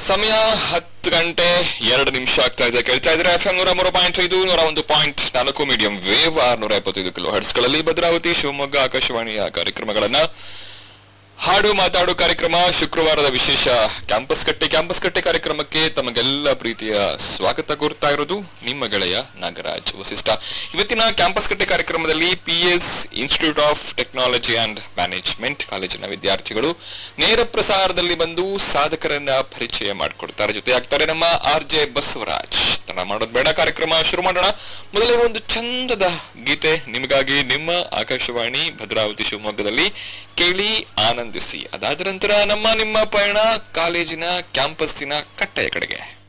ಸಮಯ ಹತ್ತು ಗಂಟೆ ಎರಡು ನಿಮಿಷ ಆಗ್ತಾ ಇದೆ ಕೇಳ್ತಾ ಇದ್ರೆ ಎಫ್ ಎಂ ನೂರ ಮೂರು ಪಾಯಿಂಟ್ ಐದು ನೂರ ಒಂದು ಪಾಯಿಂಟ್ ನಾಲ್ಕು ಮೀಡಿಯಂ ವೇವ್ ಆರ್ನೂರ ಎಪ್ಪತ್ತೈದು ಕಿಲೋ ಹರ್ಟ್ಸ್ಗಳಲ್ಲಿ ಭದ್ರಾವತಿ ಶಿವಮೊಗ್ಗ ಆಕಾಶವಾಣಿಯ ಕಾರ್ಯಕ್ರಮಗಳನ್ನ ಹಾಡು ಮಾತಾಡು ಕಾರ್ಯಕ್ರಮ ಶುಕ್ರವಾರದ ವಿಶೇಷ ಕ್ಯಾಂಪಸ್ ಕಟ್ಟೆ ಕ್ಯಾಂಪಸ್ ಕಟ್ಟೆ ಕಾರ್ಯಕ್ರಮಕ್ಕೆ ತಮಗೆಲ್ಲ ಪ್ರೀತಿಯ ಸ್ವಾಗತ ಕೋರ್ತಾ ಇರೋದು ನಿಮ್ಮ ಗೆಳೆಯ ನಾಗರಾಜ್ ವಸಿಷ್ಠ ಇವತ್ತಿನ ಕ್ಯಾಂಪಸ್ ಕಟ್ಟೆ ಕಾರ್ಯಕ್ರಮದಲ್ಲಿ P S Institute of Technology and Management ಕಾಲೇಜಿನ ವಿದ್ಯಾರ್ಥಿಗಳು ನೇರ ಪ್ರಸಾರದಲ್ಲಿ ಬಂದು ಸಾಧಕರನ್ನ ಪರಿಚಯ ಮಾಡಿಕೊಡ್ತಾರೆ ಜೊತೆ ಆಗ್ತಾರೆ ನಮ್ಮ ಆರ್ ಜೆ ಬಸವರಾಜ್ ತಡ ಮಾಡೋದು ಬೇಡ ಕಾರ್ಯಕ್ರಮ ಶುರು ಮಾಡೋಣ ಮೊದಲೇ ಒಂದು ಚಂದದ ಗೀತೆ ನಿಮಗಾಗಿ ನಿಮ್ಮ ಆಕಾಶವಾಣಿ ಭದ್ರಾವತಿ ಶಿವಮೊಗ್ಗದಲ್ಲಿ ಕೇಳಿ ಆನಂದಿಸಿ ಅದಾದ ನಂತರ ನಮ್ಮ ನಿಮ್ಮ ಪಯಣ ಕಾಲೇಜಿನ ಕ್ಯಾಂಪಸ್ಸಿನ ಕಟ್ಟೆಯ ಕಡೆಗೆ